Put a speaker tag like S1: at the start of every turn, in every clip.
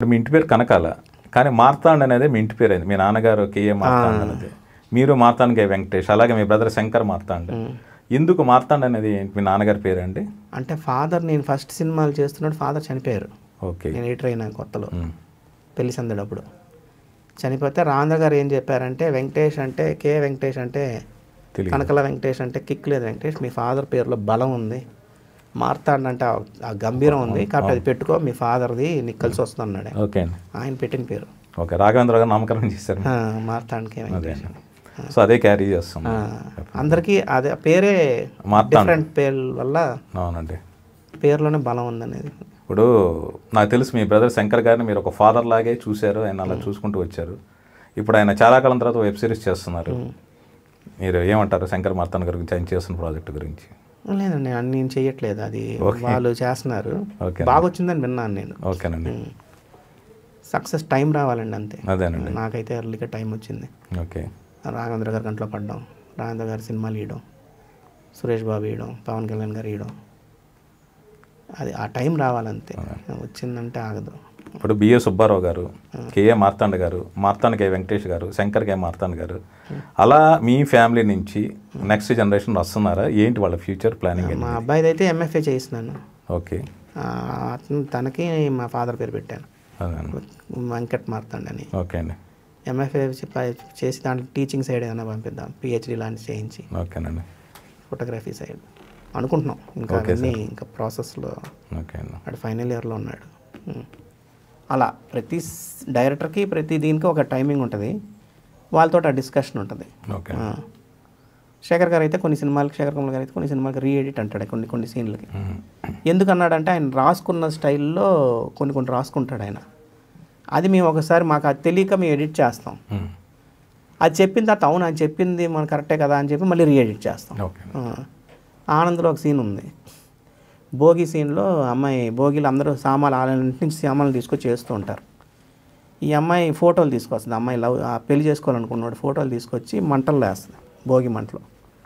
S1: ఇప్పుడు మీ ఇంటి పేరు కనకాల కానీ మార్తాండ్ అనేది మీ ఇంటి పేరు అయింది మీ నాన్నగారు కేఏ మార్తాండ్ అనేది మీరు మార్తాండ్ కే వెంకటేష్ అలాగే మీ బ్రదర్ శంకర్ మార్తాండ్ ఎందుకు మార్తాండ్ అనేది ఏంటి? మీ నాన్నగారి పేరు అండి
S2: అంటే ఫాదర్ నేను ఫస్ట్ సినిమాలు చేస్తున్నప్పుడు ఫాదర్ చనిపోయారు
S1: ఓకే
S2: నేను ఎడిటర్ అయినా కొత్తలో
S1: ఉమ్.
S2: పెళ్లి సందడప్పుడు చనిపోతే రాంధ్ర గారు ఏం చెప్పారంటే వెంకటేష్ అంటే కే వెంకటేష్ అంటే
S1: తెలియదు
S2: కనకల వెంకటేష్ అంటే కిక్ లేదు వెంకటేష్ మీ ఫాదర్ పేరులో బలం ఉంది మార్తాండ్ అంటే ఆ- ఆ గంభీరం ఉంది కాబట్టి అది పెట్టుకో మీ ఫాదర్ది నీకు కలిసి వస్తుంది అన్నాడు ఆయన.
S1: ఓకే అండి
S2: ఆయన పెట్టిన పేరు
S1: ఓకే రాఘవేంద్ర గారు నామకరణం చేశారు
S2: ఆ, మార్తాండ్ కే వెంకటేష్ అని.
S1: సో అదే క్యారీ చేస్తాం
S2: ఆ, అందరికీ అదే ఆ పేరే
S1: మార్తాండ్
S2: డిఫరెంట్ పేర్ల వల్ల
S1: అవునండి
S2: పేరులోనే బలం ఉందనేది
S1: ఇప్పుడు నాకు తెలుసు మీ బ్రదర్ శంకర్ గారిని మీరు ఒక ఫాదర్ లాగే చూశారు ఆయన అలా చూసుకుంటూ వచ్చారు ఇప్పుడు ఆయన చాలా కాలం తర్వాత వెబ్ సిరీస్ చేస్తున్నారు మీరు ఏమంటారు శంకర్ మార్తాన్ గారి గురించి ఆయన చేస్తున్న ప్రాజెక్ట్ గురించి
S2: లేదండి నేను నేను చెయ్యట్లేదు అది
S1: ఓకే.
S2: వాళ్ళు చేస్తున్నారు
S1: ఓకే
S2: బాగా వచ్చిందని విన్నాను నేను
S1: ఓకేనండి
S2: సక్సెస్ టైం రావాలండి అంతే
S1: అదేనండి
S2: నాకైతే ఎర్లీగా టైం వచ్చింది
S1: ఓకే
S2: రాఘవేంద్ర గారి గంటలో పడ్డాం రాఘవేంద్ర గారి సినిమాలు ఇయడం సురేష్ బాబు ఇయడం పవన్ కళ్యాణ్ గారు ఇయడం అది ఆ టైం రావాలంతే వచ్చిందంటే ఆగదు
S1: ఇప్పుడు బిఏ సుబ్బారావు గారు కేఏ మార్తాండ్ గారు మార్తాండ్ కే వెంకటేష్ గారు శంకర్ కే మార్తాండ్ గారు అలా మీ ఫ్యామిలీ నుంచి నెక్స్ట్ జనరేషన్ వస్తున్నారా ఏంటి వాళ్ళ ఫ్యూచర్ ప్లానింగ్
S2: మా అబ్బాయిది అయితే ఎంఎఫ్ఏ చేసినాను
S1: ఓకే
S2: ఆ, అతను తనకి మా ఫాదర్ పేరు పెట్టాను
S1: అదేనండి
S2: వెంకట్ మార్తాండ్ అని
S1: ఓకే అండి
S2: ఎంఎఫ్ఏ చేసి దాంట్లో టీచింగ్ సైడ్ ఏమైనా పంపిద్దాం పిహెచ్డి లాంటి చేయించి
S1: ఓకేనండి
S2: ఫోటోగ్రఫీ సైడ్ అనుకుంటున్నాం ఇంకా
S1: Okay,
S2: అన్నీ ఇంకా ప్రాసెస్లో
S1: ఓకే అండి
S2: వాడు ఫైనల్ ఇయర్లో ఉన్నాడు ఉం. అలా ప్రతి స్- డైరెక్టర్కి ప్రతి దీనికి ఒక టైమింగ్ ఉంటుంది వాళ్ళతో ఆ డిస్కషన్ ఉంటుంది
S1: ఓకే
S2: ఆ. శేఖర్ గారు అయితే కొన్ని సినిమాలకి శేఖర్ కమల్ గారు అయితే కొన్ని సినిమాలకి రీ ఎడిట్ అంటాడు కొన్ని కొన్ని సీన్లకి
S1: మ్మ్.
S2: ఎందుకు అన్నాడంటే ఆయన రాసుకున్న స్టైల్లో కొన్ని కొన్ని రాసుకుంటాడు ఆయన అది మేము ఒకసారి మాకు అది తెలియక మేము ఎడిట్ చేస్తాం
S1: మ్మ్.
S2: అది చెప్పిన తర్వాత అవును ఆయన చెప్పింది మన కరెక్టే కదా అని చెప్పి మళ్ళీ రీ ఎడిట్ చేస్తాం
S1: ఓకే
S2: ఆ. ఆనంద్లో ఒక సీన్ ఉంది భోగి సీన్లో అమ్మాయి భోగిలు అందరూ సామాన్లు ఆలయం నుంచి సామాన్లు తీసుకొచ్చి చేస్తూ ఉంటారు ఈ అమ్మాయి ఫోటోలు తీసుకొస్తుంది అమ్మాయి లవ్ ఆ పెళ్లి చేసుకోవాలనుకున్నాడు ఫోటోలు తీసుకొచ్చి మంటల్లో వేస్తుంది భోగి మంటలో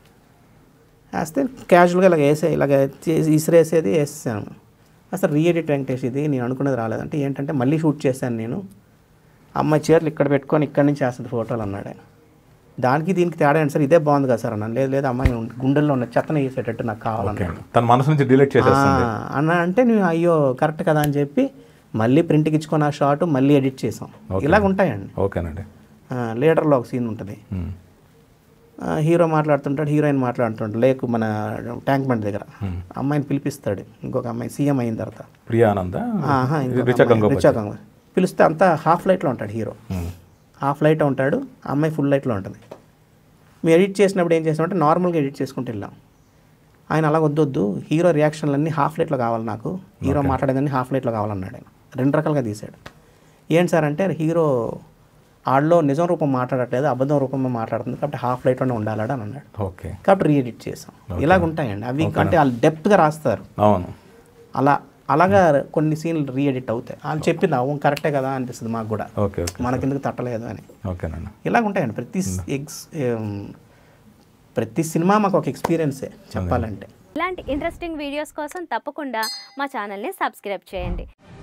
S2: వేస్తే క్యాజువల్గా ఇలాగ వేసే ఇలాగ చేసి ఇసిరేసేది వేసేసాను అసలు రీఎడిట్ వెంకటేష్ ఇది నేను అనుకున్నది రాలేదంటే ఏంటంటే మళ్ళీ షూట్ చేశాను నేను అమ్మాయి చీరలు ఇక్కడ పెట్టుకొని ఇక్కడి నుంచి వేస్తుంది ఫోటోలు అన్నాడు ఆయన దానికి దీనికి తేడా ఏంటి సార్ ఇదే బాగుంది కదా సార్ అన్నాను లేదు లేదు అమ్మాయి గుండెల్లో ఉన్న చెత్తను వేసేటట్టు నాకు
S1: ఓకే
S2: కావాలన్నాడు
S1: అండి తన మనసు నుంచి డిలీట్ చేసేస్తుంది
S2: ఆ, అన్న అంటే నువ్వు అయ్యో కరెక్ట్ కదా అని చెప్పి మళ్ళీ ప్రింట్కి ఇచ్చుకొని ఆ షార్ట్ మళ్ళీ ఎడిట్ చేసాం ఇలాగ ఉంటాయండి
S1: ఓకేనండి
S2: ఆ, లీడర్లో ఒక సీన్ ఉంటుంది
S1: మ్మ్.
S2: ఆ, హీరో మాట్లాడుతుంటాడు హీరోయిన్ మాట్లాడుతుంటాడు లేకు మన ట్యాంక్ బండ్ దగ్గర అమ్మాయిని పిలిపిస్తాడు ఇంకొక అమ్మాయి సీఎం అయిన తర్వాత
S1: ప్రియా ఆనంద
S2: ఆహా, ఇంకొక
S1: రిచా
S2: అమ్మాయి,
S1: గంగోపాధ్యాయ.
S2: రిచా గంగోపాధ్యాయ. పిలిస్తే అంతా హాఫ్ లైట్లో ఉంటాడు హీరో
S1: మ్మ్.
S2: హాఫ్ లైట్ ఉంటాడు ఆ అమ్మాయి ఫుల్ లైట్లో ఉంటుంది మేము ఎడిట్ చేసినప్పుడు ఏం చేసామంటే నార్మల్గా ఎడిట్ చేసుకుంటూ వెళ్ళాం ఆయన అలా వద్దొద్దు హీరో రియాక్షన్లన్నీ హాఫ్ లైట్లో కావాలి నాకు హీరో మాట్లాడేదాన్ని హాఫ్ లైట్లో కావాలన్నాడు ఆయన రెండు రకాలుగా తీశాడు ఏంటి సార్ అంటే హీరో ఆడలో నిజం రూపం మాట్లాడట్లేదు అబద్ధం రూపంలో మాట్లాడుతుంది కాబట్టి హాఫ్ లైట్లోనే ఉండాలని అని అన్నాడు
S1: ఓకే
S2: కాబట్టి రీఎడిట్ చేసాం ఇలాగ ఉంటాయండి అవి అంటే వాళ్ళు డెప్త్గా రాస్తారు
S1: అవును
S2: అలా అలాగా కొన్ని సీన్లు రీఎడిట్ అవుతాయి వాళ్ళు చెప్పింది అవును కరెక్టే కదా అనిపిస్తుంది మాకు కూడా
S1: ఓకే ఓకే
S2: మనకెందుకు తట్టలేదు అని
S1: ఓకేనండి
S2: ఇలాగ ఉంటాయండి ప్రతి ఎక్స్ ఏం, ప్రతి సినిమా మాకు ఒక ఎక్స్పీరియన్సే చెప్పాలంటే
S3: ఇలాంటి ఇంట్రెస్టింగ్ వీడియోస్ కోసం తప్పకుండా మా ఛానల్ని సబ్స్క్రైబ్ చేయండి